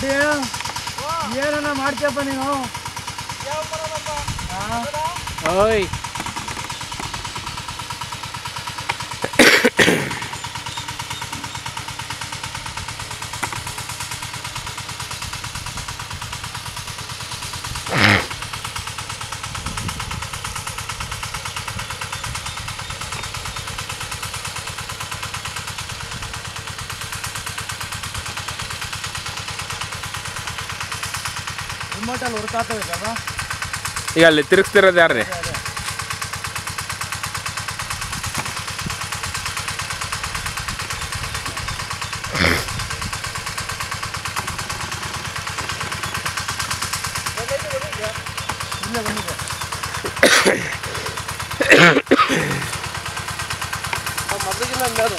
ರೆಡ್ಡಿ ಏನನ್ನ ಮಾಡ್ತೀಯಪ್ಪ ನೀನು ಓಯ್ ರಿಮೋಟಲ್ಲಿ ಹುಡ್ಕಾತಬೇಕಲ್ವ ಈಗ ಅಲ್ಲಿ ತಿರುಗಿಸ್ತಿರೋದು ಯಾರ್ರಿ ಇಲ್ಲೇ ಬಂದಿದೆ ಮೊದಲಿಗಿನ ಮೇಲು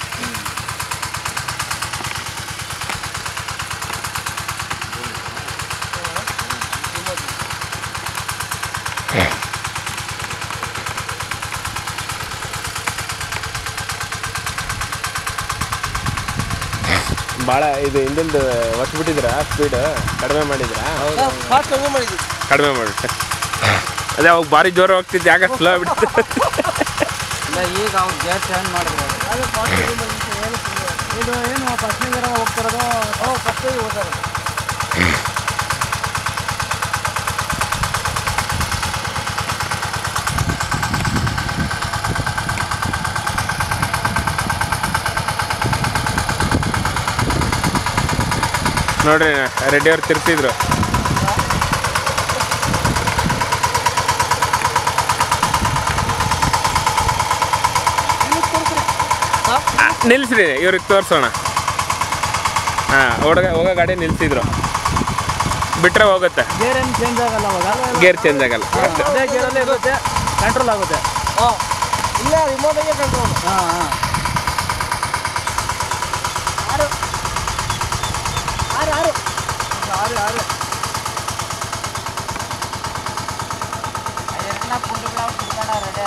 ಭಾಳ ಇದು ಹಿಂದಿಂದ ಒತ್ಬಿಟ್ಟಿದ್ರ ಸ್ಪೀಡ್ ಕಡಿಮೆ ಮಾಡಿದ್ರಾ ಫಾಸ್ಟ್ ಕಡಿಮೆ ಮಾಡಿದ್ವಿ ಕಡಿಮೆ ಮಾಡಿಬಿಟ್ಟೆ ಅದೇ ಅವಾಗ ಭಾರಿ ಜೋರು ಹೋಗ್ತಿದ್ದು ಯಾಕೆ ಸ್ಲೋ ಆಗ್ಬಿಡ್ತು ಇಲ್ಲ ಈಗ ಅವ್ರು ಗೇಟ್ ಚೇಂಜ್ ಮಾಡಿದ್ರು ಅದು ಫಾಸ್ಟ್ ಇದು ಏನು ಫಸ್ಟ್ನಿಗೆ ಹೋಗ್ತಿರೋದು ಹ್ಞೂ ಫಸ್ಟಿಗೆ ಹೋಗ್ತಾರೆ ನೋಡ್ರಿ ರೆಡ್ಡಿ ಅವ್ರು ತಿರ್ಸಿದ್ರು ಆ, ನಿಲ್ಸ್ರಿ ಇವ್ರಿಗೆ ತೋರಿಸೋಣ ಹಾಂ ಹುಡುಗ ಹೋಗೋ ಗಾಡಿ ನಿಲ್ಸಿದ್ರು ಬಿಟ್ರೆ ಹೋಗುತ್ತೆ ಗೇರ್ ಏನು ಚೇಂಜ್ ಆಗಲ್ಲ ಅವಾಗ ಗೇರ್ ಚೇಂಜ್ ಆಗಲ್ಲ ಅಷ್ಟೇ ಅದೇ ಗೇರಲ್ಲೇ ಇರುತ್ತೆ ಕಂಟ್ರೋಲ್ ಆಗುತ್ತೆ ಹಾಂ ಇಲ್ಲ ರಿಮೋಟಾಗೆ ಕಂಟ್ರೋಲ್ ಹಾಂ ಹಾಂ ಆರು ಆರು ಆರು ಆರು ಆರು ಎಲ್ಲ ಪುಂಡಿಗಳ ಕುಡ್ಕೊಂಡ ರೆಡಿ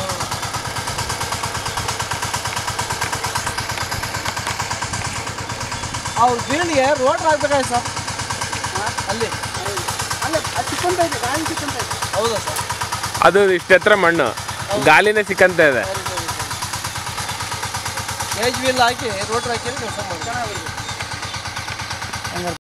ಅವ್ರ ಬೀಳಿಗೆ ರೋಡ್ ಹಾಕ್ಬೇಕಾಯ್ತು ಸರ್ ಅಲ್ಲಿ ಅಲ್ಲೇ ಅದು ಚಿಕ್ಕಂತ ಇದೆ ಗಾಳಿ ಚಿಕ್ಕಂತ ಇದೆ ಹೌದಾ ಸರ್ ಅದು ಇಷ್ಟು ಎತ್ತರ ಮಣ್ಣು ಗಾಲಿನೇ ಸಿಕ್ಕಂತ ಇದೆ ಏಜ್ ವೀಲ್ ಹಾಕಿ ರೋಡ್ ಹಾಕಿ ಕೆಲಸ ಮಾಡಿ